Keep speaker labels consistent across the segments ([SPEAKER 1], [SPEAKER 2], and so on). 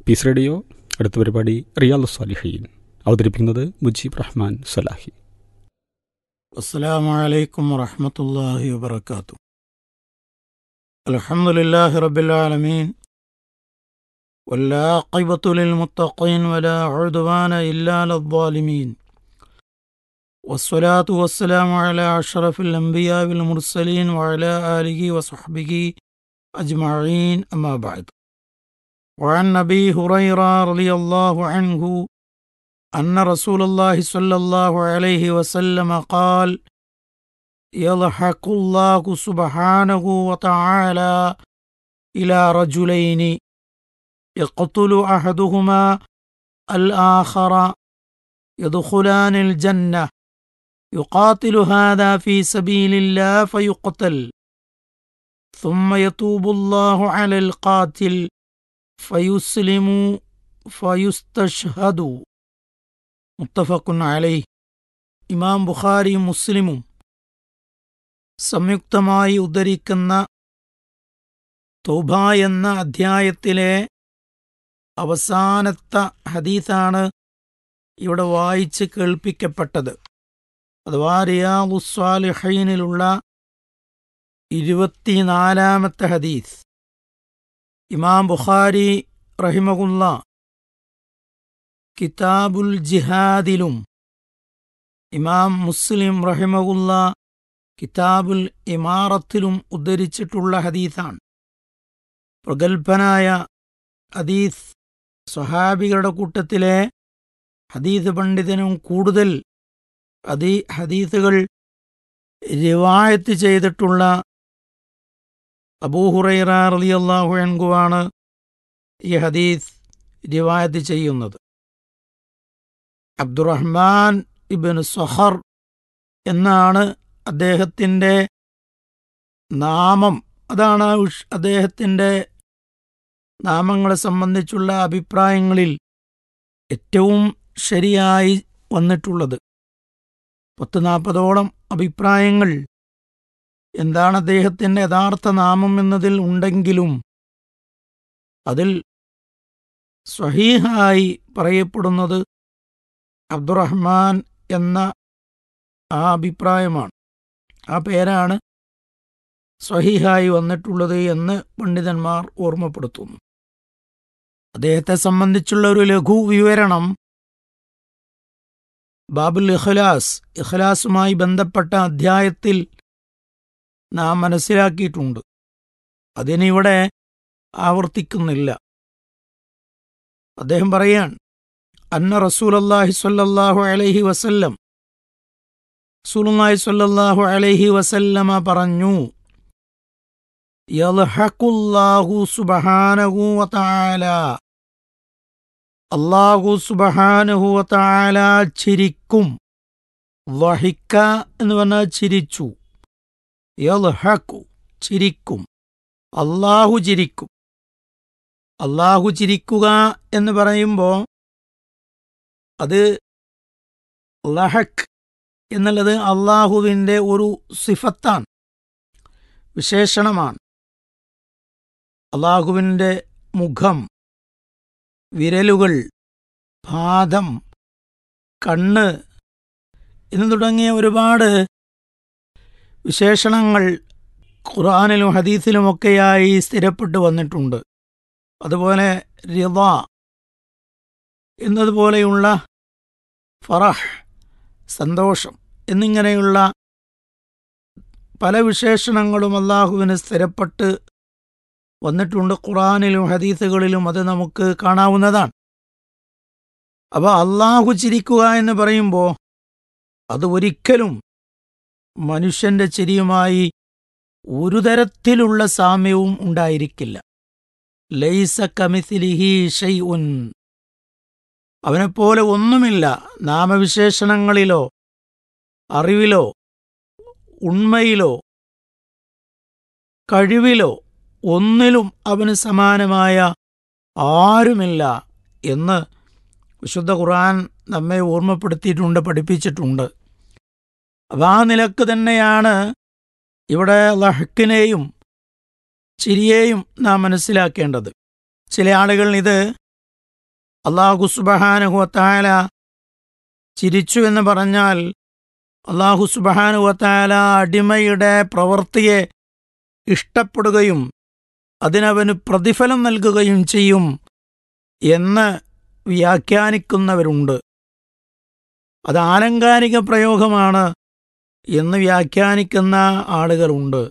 [SPEAKER 1] Piece radio അടുത്ത പരിപാടി റിയാൽ സാലിഹീൻ അവതരിപ്പിക്കുന്നത് മുജീബ് റഹ്മാൻ സലാഹി
[SPEAKER 2] السلام عليكم ورحمة الله وبركاته الحمد لله رب العالمين والعاقبة للمتقين ولا عدوان إلا على الظالمين والصلاة والسلام على أشرف الأنبياء والمرسلين وعلى آله وصحبه أجمعين أما بعد وعن أبي هريرة رضي الله عنه أن رسول الله صلى الله عليه وسلم قال يضحك الله سبحانه وتعالى إلى رجلين يقتل أحدهما الآخر يدخلان الجنة يقاتل هذا في سبيل الله فيقتل ثم يتوب الله على القاتل فيسلم فيستشهد മുത്തഫക്കുൻ അലൈ ഇമാം ബുഖാരിയും മുസ്ലിമും സംയുക്തമായി ഉദ്ധരിക്കുന്ന തൗബ എന്ന അധ്യായത്തിലെ അവസാനത്തെ ഹദീസാണ് ഇവിടെ വായിച്ച് കേൾപ്പിക്കപ്പെട്ടത് അഥവാ റിയാദുസ്വാലിഹൈനിലുള്ള ഇരുപത്തിനാലാമത്തെ ഹദീസ് ഇമാം ബുഖാരി റഹിമകുല്ല കിതാബുൽ ജിഹാദിലും ഇമാം മുസ്ലിം റഹിമകുല്ല കിതാബുൽ ഇമാറത്തിലും ഉദ്ധരിച്ചിട്ടുള്ള ഹദീസാണ് പ്രഗത്ഭനായ ഹദീസ് സ്വഹാബികളുടെ കൂട്ടത്തിലെ ഹദീസ് പണ്ഡിതനും കൂടുതൽ ഹദീ ഹദീസുകൾ റിവായത്ത് ചെയ്തിട്ടുള്ള അബൂഹുറൈറ റളിയല്ലാഹു അൻഹുവാണ് ഈ ഹദീസ് റിവായത്ത് ചെയ്യുന്നത് അബ്ദുറഹ്മാൻ ഇബിൻ സൊഹർ എന്നാണ് അദ്ദേഹത്തിൻ്റെ നാമം അതാണ് ഉഷ്- അദ്ദേഹത്തിൻ്റെ നാമങ്ങളെ സംബന്ധിച്ചുള്ള അഭിപ്രായങ്ങളിൽ ഏറ്റവും ശരിയായി വന്നിട്ടുള്ളത് പത്ത് നാൽപ്പതോളം അഭിപ്രായങ്ങൾ എന്താണ് അദ്ദേഹത്തിൻ്റെ യഥാർത്ഥ നാമം എന്നതിൽ ഉണ്ടെങ്കിലും അതിൽ സ്വഹീഹായി പറയപ്പെടുന്നത് അബ്ദുറഹ്മാൻ എന്ന ആ അഭിപ്രായമാണ് ആ പേരാണ് സ്വഹീഹായി വന്നിട്ടുള്ളത് എന്ന് പണ്ഡിതന്മാർ ഓർമ്മപ്പെടുത്തുന്നു അദ്ദേഹത്തെ സംബന്ധിച്ചുള്ള ഒരു ലഘു വിവരണം ബാബുൽ ഇഖ്ലാസ് ഇഖ്ലാസുമായി ബന്ധപ്പെട്ട അധ്യായത്തിൽ നാം മനസ്സിലാക്കിയിട്ടുണ്ട് അതിനിവിടെ ആവർത്തിക്കുന്നില്ല അദ്ദേഹം പറയാൻ അന്ന റസൂലല്ലാഹി സ്വല്ലല്ലാഹു അലൈഹി വസല്ലം റസൂലുള്ളാഹി സ്വല്ലല്ലാഹു അലൈഹി വസല്ലമ പറഞ്ഞു യൽഹഖുല്ലാഹു സുബ്ഹാനഹു വതആല അല്ലാഹു സുബ്ഹാനഹു വതആല ചിരിക്കും വഹിക്ക എന്ന് പറഞ്ഞാൽ ചിരിച്ചു യൽഹഖു ചിരിക്കും അല്ലാഹു ചിരിക്കും അല്ലാഹു ചിരിക്കുക എന്ന് പറയുമ്പോൾ അത് ലഹക് എന്നുള്ളത് അള്ളാഹുവിൻ്റെ ഒരു സിഫത്താണ് വിശേഷണമാണ് അള്ളാഹുവിൻ്റെ മുഖം വിരലുകൾ പാദം കണ്ണ് എന്ന് തുടങ്ങിയ ഒരുപാട് വിശേഷണങ്ങൾ ഖുർആാനിലും ഹദീസിലുമൊക്കെയായി സ്ഥിരപ്പെട്ടു വന്നിട്ടുണ്ട് അതുപോലെ റിള എന്നതുപോലെയുള്ള ഫറഹ് സന്തോഷം എന്നിങ്ങനെയുള്ള പല വിശേഷണങ്ങളും അള്ളാഹുവിന് സ്ഥിരപ്പെട്ട് വന്നിട്ടുണ്ട് ഖുറാനിലും ഹദീസുകളിലും അത് നമുക്ക് കാണാവുന്നതാണ് അപ്പോൾ അള്ളാഹു ചിരിക്കുക എന്ന് പറയുമ്പോൾ അത് ഒരിക്കലും മനുഷ്യന്റെ ചിരിയുമായി ഒരു തരത്തിലുള്ള സാമ്യവും ഉണ്ടായിരിക്കില്ല ലൈസ കമിസിലിഹി ഷൈഉൻ അവനെപ്പോലെ ഒന്നുമില്ല നാമവിശേഷണങ്ങളിലോ അറിവിലോ ഉണ്മയിലോ കഴിവിലോ ഒന്നിലും അവന് സമാനമായ ആരുമില്ല എന്ന് വിശുദ്ധ ഖുർആൻ നമ്മെ ഓർമ്മപ്പെടുത്തിയിട്ടുണ്ട് പഠിപ്പിച്ചിട്ടുണ്ട് അപ്പം ആ നിലക്ക് തന്നെയാണ് ഇവിടെ ലഹക്കിനെയും ചിരിയെയും നാം മനസ്സിലാക്കേണ്ടത് ചില ആളുകൾ ഇത് അള്ളാഹു സുബഹാനുഹുവത്തായ ചിരിച്ചു എന്ന് പറഞ്ഞാൽ അള്ളാഹു സുബഹാനുവത്തായ അടിമയുടെ പ്രവൃത്തിയെ ഇഷ്ടപ്പെടുകയും അതിനവന് പ്രതിഫലം നൽകുകയും ചെയ്യും എന്ന് വ്യാഖ്യാനിക്കുന്നവരുണ്ട് അത് ആലങ്കാരിക പ്രയോഗമാണ് എന്ന് വ്യാഖ്യാനിക്കുന്ന ആളുകളുണ്ട്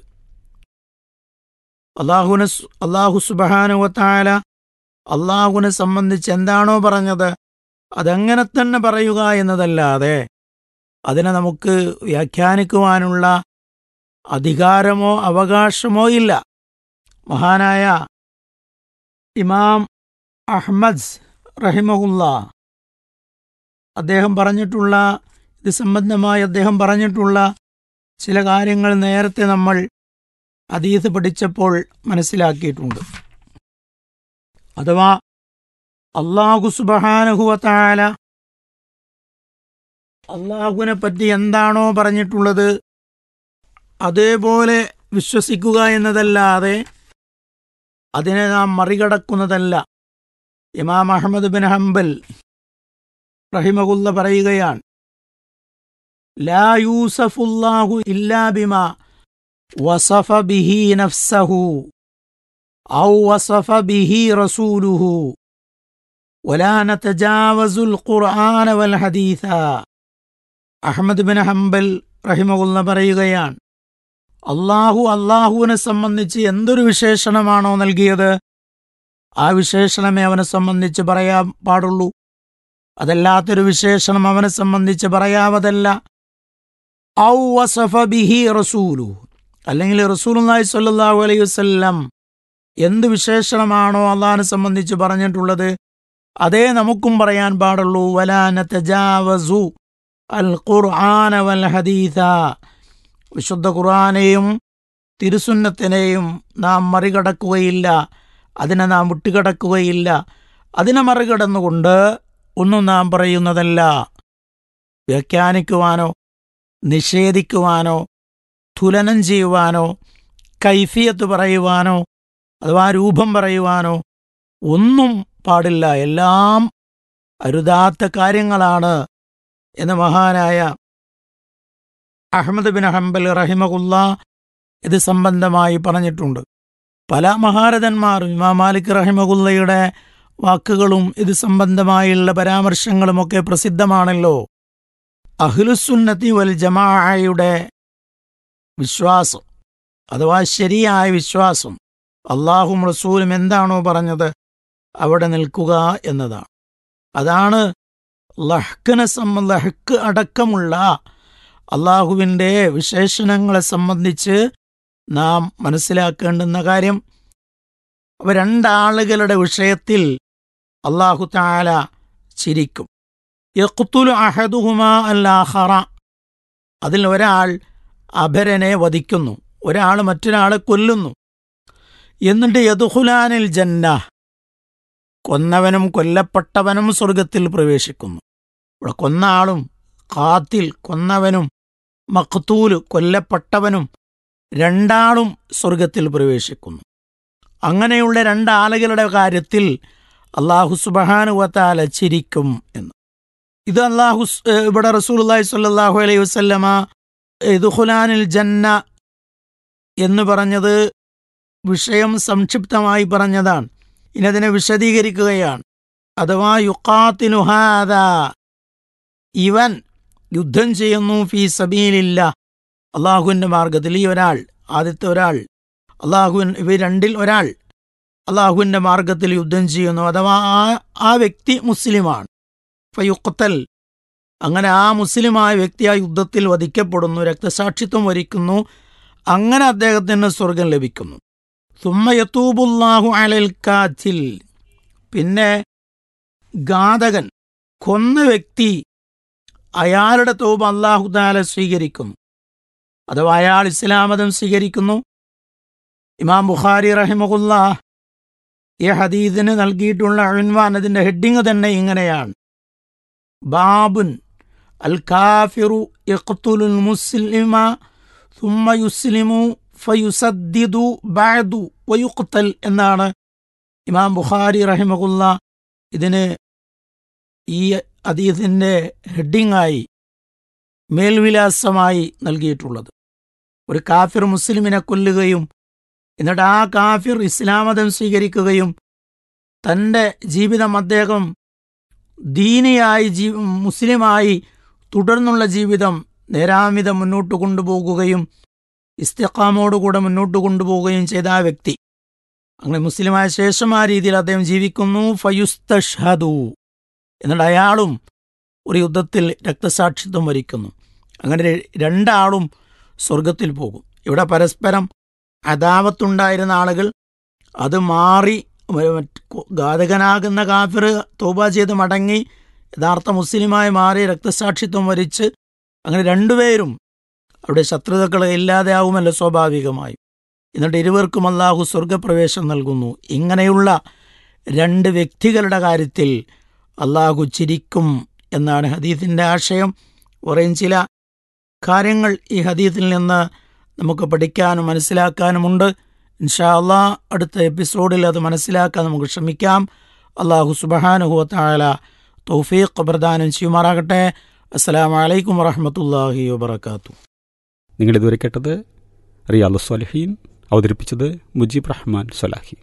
[SPEAKER 2] അള്ളാഹുന അള്ളാഹു സുബഹാനുവത്തായ അള്ളാഹുവിനെ സംബന്ധിച്ച് എന്താണോ പറഞ്ഞത് അതങ്ങനെ തന്നെ പറയുക എന്നതല്ലാതെ അതിനെ നമുക്ക് വ്യാഖ്യാനിക്കുവാനുള്ള അധികാരമോ അവകാശമോ ഇല്ല മഹാനായ ഇമാം അഹ്മദ് റഹിമഹുല്ല അദ്ദേഹം പറഞ്ഞിട്ടുള്ള ഇത് സംബന്ധമായി അദ്ദേഹം പറഞ്ഞിട്ടുള്ള ചില കാര്യങ്ങൾ നേരത്തെ നമ്മൾ അതീത് പഠിച്ചപ്പോൾ മനസ്സിലാക്കിയിട്ടുണ്ട് അഥവാ അള്ളാഹു സുബഹാനഹുവത്താല അള്ളാഹുവിനെ പറ്റി എന്താണോ പറഞ്ഞിട്ടുള്ളത് അതേപോലെ വിശ്വസിക്കുക എന്നതല്ലാതെ അതിനെ നാം മറികടക്കുന്നതല്ല ഇമാം അഹമ്മദ് ബിൻ ഹംബൽ റഹിമകുല്ല പറയുകയാണ് ലാ യൂസഫുല്ലാഹു ഇല്ലാ ബിമ വസഫ ബിഹി നഫ്സഹു ഔ വസഫ ബിഹി റസൂലുഹു ولا نتجاوز القرآن والحديث അഹമ്മദ് ബിൻ ഹംബൽ റഹിമകുല്ല പറയുകയാണ് അള്ളാഹു അള്ളാഹുവിനെ സംബന്ധിച്ച് എന്തൊരു വിശേഷണമാണോ നൽകിയത് ആ വിശേഷണമേ അവനെ സംബന്ധിച്ച് പറയാൻ പാടുള്ളൂ അതല്ലാത്തൊരു വിശേഷണം അവനെ സംബന്ധിച്ച് പറയാവതല്ല ഔ വസഫ ബിഹി റസൂലു അല്ലെങ്കിൽ റസൂലുള്ളാഹി സ്വല്ലല്ലാഹു അലൈഹി വസല്ലം എന്ത് വിശേഷണമാണോ അള്ളാഹിനെ സംബന്ധിച്ച് പറഞ്ഞിട്ടുള്ളത് അതേ നമുക്കും പറയാൻ പാടുള്ളൂ വലാന തജാവസു അൽ ഖുർആന വൽ ഹദീഥ വിശുദ്ധ ഖുർആനെയും തിരുസുന്നത്തിനെയും നാം മറികടക്കുകയില്ല അതിനെ നാം വിട്ടുകിടക്കുകയില്ല അതിനെ മറികടന്നുകൊണ്ട് ഒന്നും നാം പറയുന്നതല്ല വ്യാഖ്യാനിക്കുവാനോ നിഷേധിക്കുവാനോ തുലനം ചെയ്യുവാനോ കൈഫിയത്ത് പറയുവാനോ അഥവാ രൂപം പറയുവാനോ ഒന്നും പാടില്ല എല്ലാം അരുതാത്ത കാര്യങ്ങളാണ് എന്ന് മഹാനായ അഹമ്മദ് ബിൻ ഹംബൽ റഹിമകുല്ല ഇത് സംബന്ധമായി പറഞ്ഞിട്ടുണ്ട് പല മഹാരഥന്മാരും ഇമാം മാലിക് റഹിമകുല്ലയുടെ വാക്കുകളും ഇത് സംബന്ധമായുള്ള പരാമർശങ്ങളുമൊക്കെ പ്രസിദ്ധമാണല്ലോ അഹ്ലുസുന്നത്തി വൽ ജമാഅയുടെ വിശ്വാസം അഥവാ ശരിയായ വിശ്വാസം അള്ളാഹും റസൂലും എന്താണോ പറഞ്ഞത് അവിടെ നിൽക്കുക എന്നതാണ് അതാണ് ലഹ്ക്കിനെ സംബന്ധ ലഹ്ക്ക് അടക്കമുള്ള അള്ളാഹുവിൻ്റെ വിശേഷണങ്ങളെ സംബന്ധിച്ച് നാം മനസ്സിലാക്കേണ്ടുന്ന കാര്യം അവ രണ്ടാളുകളുടെ വിഷയത്തിൽ അള്ളാഹു താല ചിരിക്കും യഖ്തുലു അഹദുഹുമ അല്ലാഹറ അതിൽ ഒരാൾ അപരനെ വധിക്കുന്നു ഒരാൾ മറ്റൊരാളെ കൊല്ലുന്നു എന്നിട്ട് യദുഹുലാനിൽ ജന്ന കൊന്നവനും കൊല്ലപ്പെട്ടവനും സ്വർഗത്തിൽ പ്രവേശിക്കുന്നു ഇവിടെ കൊന്ന ആളും കാത്തിൽ കൊന്നവനും മഖ്തൂല് കൊല്ലപ്പെട്ടവനും രണ്ടാളും സ്വർഗത്തിൽ പ്രവേശിക്കുന്നു അങ്ങനെയുള്ള രണ്ടാളുകളുടെ കാര്യത്തിൽ അള്ളാഹു സുബഹാനുവത്താല ചിരിക്കും എന്ന് ഇത് അള്ളാഹു ഇവിടെ റസൂലുള്ളാഹി സ്വല്ലല്ലാഹു അലൈഹി വസല്ലമ ഇദ്ഖുലാനിൽ ജന്ന എന്ന് പറഞ്ഞത് വിഷയം സംക്ഷിപ്തമായി പറഞ്ഞതാണ് ഇനി അതിനെ വിശദീകരിക്കുകയാണ് അഥവാ യുക്കാത്തിനുഹാദ ഇവൻ യുദ്ധം ചെയ്യുന്നു ഫീ സബീലില്ല അള്ളാഹുവിൻ്റെ മാർഗത്തിൽ ഈ ഒരാൾ ആദ്യത്തെ ഒരാൾ അള്ളാഹുവിൻ ഇവ രണ്ടിൽ ഒരാൾ അള്ളാഹുവിൻ്റെ മാർഗത്തിൽ യുദ്ധം ചെയ്യുന്നു അഥവാ ആ ആ വ്യക്തി മുസ്ലിമാണ് ഫയുക്തൽ അങ്ങനെ ആ മുസ്ലിമായ വ്യക്തി ആ യുദ്ധത്തിൽ വധിക്കപ്പെടുന്നു രക്തസാക്ഷിത്വം വരിക്കുന്നു അങ്ങനെ അദ്ദേഹത്തിന് സ്വർഗം ലഭിക്കുന്നു സുമ്മയത്തൂബുല്ലാഹു അലൽ കാത്തിൽ പിന്നെ ഘാതകൻ കൊന്ന വ്യക്തി അയാളുടെ തോപ് അള്ളാഹു താല സ്വീകരിക്കുന്നു അഥവാ അയാൾ ഇസ്ലാം മതം സ്വീകരിക്കുന്നു ഇമാം ബുഖാരി റഹിമകുല്ല ഈ ഹദീദിന് നൽകിയിട്ടുള്ള അഴിൻവാൻ അതിൻ്റെ ഹെഡിങ് തന്നെ ഇങ്ങനെയാണ് ബാബുൻ അൽ കാഫിറു യഖ്തുലുൽ മുസ്ലിമ സുമ്മ യുസ്ലിമു ഫയുസദ്ദിദു ബഅദു വയുഖ്തൽ എന്നാണ് ഇമാം ബുഖാരി റഹിമകുല്ല ഇതിന് ഈ അതീതിൻ്റെ ഹെഡിങ്ങായി മേൽവിലാസമായി നൽകിയിട്ടുള്ളത് ഒരു കാഫിർ മുസ്ലിമിനെ കൊല്ലുകയും എന്നിട്ട് ആ കാഫിർ ഇസ്ലാം മതം സ്വീകരിക്കുകയും തൻ്റെ ജീവിതം അദ്ദേഹം ദീനിയായി ജീ മുസ്ലിമായി തുടർന്നുള്ള ജീവിതം നേരാമിതം മുന്നോട്ട് കൊണ്ടുപോകുകയും ഇസ്തിഖാമോടുകൂടെ മുന്നോട്ട് കൊണ്ടുപോവുകയും ചെയ്ത ആ വ്യക്തി അങ്ങനെ മുസ്ലിമായ ശേഷം ആ രീതിയിൽ അദ്ദേഹം ജീവിക്കുന്നു ഫയുസ്തഷദു എന്നിട്ട് അയാളും ഒരു യുദ്ധത്തിൽ രക്തസാക്ഷിത്വം വരിക്കുന്നു അങ്ങനെ ര- രണ്ടാളും സ്വർഗത്തിൽ പോകും ഇവിടെ പരസ്പരം അദാവത്തുണ്ടായിരുന്ന ആളുകൾ അത് മാറി മറ്റ് ഘാതകനാകുന്ന കാഫിർ തോബ ചെയ്ത് മടങ്ങി യഥാർത്ഥ മുസ്ലിമായി മാറി രക്തസാക്ഷിത്വം വരിച്ച് അങ്ങനെ രണ്ടുപേരും അവിടെ ശത്രുതകളെ ഇല്ലാതെയാവുമല്ലോ സ്വാഭാവികമായും എന്നിട്ട് ഇരുവർക്കും അള്ളാഹു സ്വർഗപ്രവേശം നൽകുന്നു ഇങ്ങനെയുള്ള രണ്ട് വ്യക്തികളുടെ കാര്യത്തിൽ അള്ളാഹു ചിരിക്കും എന്നാണ് ഹദീസിൻ്റെ ആശയം കുറേയും ചില കാര്യങ്ങൾ ഈ ഹദീസിൽ നിന്ന് നമുക്ക് പഠിക്കാനും മനസ്സിലാക്കാനുമുണ്ട് ഇൻഷാ അള്ളാ അടുത്ത എപ്പിസോഡിൽ അത് മനസ്സിലാക്കാൻ നമുക്ക് ശ്രമിക്കാം അള്ളാഹു സുബഹാനുഹുവത്തായ തൗഫീഖ് പ്രദാനം ചെയ്യുമാറാകട്ടെ അസ്സലാമു അലൈക്കും വറഹമത്തല്ലാഹി വബർക്കാത്തു
[SPEAKER 1] നിങ്ങൾ ഇതുവരെ കേട്ടത് റിയാലു സ്വാലിഹീൻ അവതരിപ്പിച്ചത് മുജീബ് റഹ്മാൻ സൊലാഹി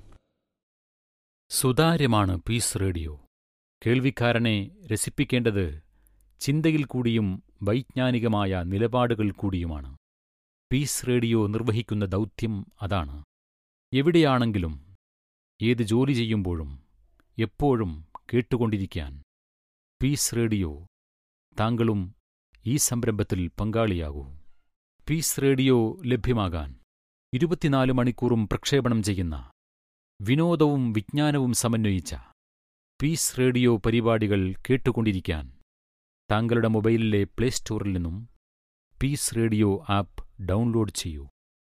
[SPEAKER 3] സുതാര്യമാണ് പീസ് റേഡിയോ കേൾവിക്കാരനെ രസിപ്പിക്കേണ്ടത് ചിന്തയിൽ കൂടിയും വൈജ്ഞാനികമായ നിലപാടുകൾ കൂടിയുമാണ് പീസ് റേഡിയോ നിർവഹിക്കുന്ന ദൗത്യം അതാണ് എവിടെയാണെങ്കിലും ഏത് ജോലി ചെയ്യുമ്പോഴും എപ്പോഴും കേട്ടുകൊണ്ടിരിക്കാൻ പീസ് റേഡിയോ താങ്കളും ഈ സംരംഭത്തിൽ പങ്കാളിയാകൂ പീസ് റേഡിയോ ലഭ്യമാകാൻ ഇരുപത്തിനാല് മണിക്കൂറും പ്രക്ഷേപണം ചെയ്യുന്ന വിനോദവും വിജ്ഞാനവും സമന്വയിച്ച പീസ് റേഡിയോ പരിപാടികൾ കേട്ടുകൊണ്ടിരിക്കാൻ താങ്കളുടെ മൊബൈലിലെ പ്ലേ സ്റ്റോറിൽ നിന്നും പീസ് റേഡിയോ ആപ്പ് ഡൗൺലോഡ് ചെയ്യൂ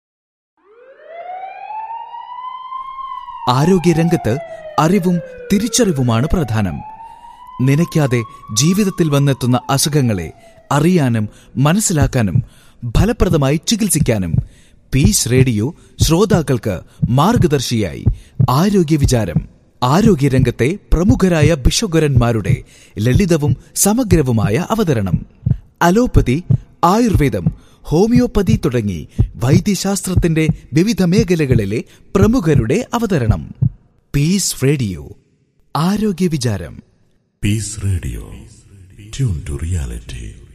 [SPEAKER 4] ആരോഗ്യരംഗത്ത് അറിവും തിരിച്ചറിവുമാണ് പ്രധാനം നനയ്ക്കാതെ ജീവിതത്തിൽ വന്നെത്തുന്ന അസുഖങ്ങളെ അറിയാനും മനസ്സിലാക്കാനും ഫലപ്രദമായി ചികിത്സിക്കാനും പീസ് റേഡിയോ ശ്രോതാക്കൾക്ക് മാർഗദർശിയായി ആരോഗ്യ വിചാരം ആരോഗ്യരംഗത്തെ പ്രമുഖരായ ഭിഷഗ്വരന്മാരുടെ ലളിതവും സമഗ്രവുമായ അവതരണം അലോപ്പതി ആയുർവേദം ഹോമിയോപ്പതി തുടങ്ങി വൈദ്യശാസ്ത്രത്തിന്റെ വിവിധ മേഖലകളിലെ പ്രമുഖരുടെ അവതരണം പീസ് റേഡിയോ ആരോഗ്യ വിചാരം
[SPEAKER 5] Peace Radio. Tune to reality.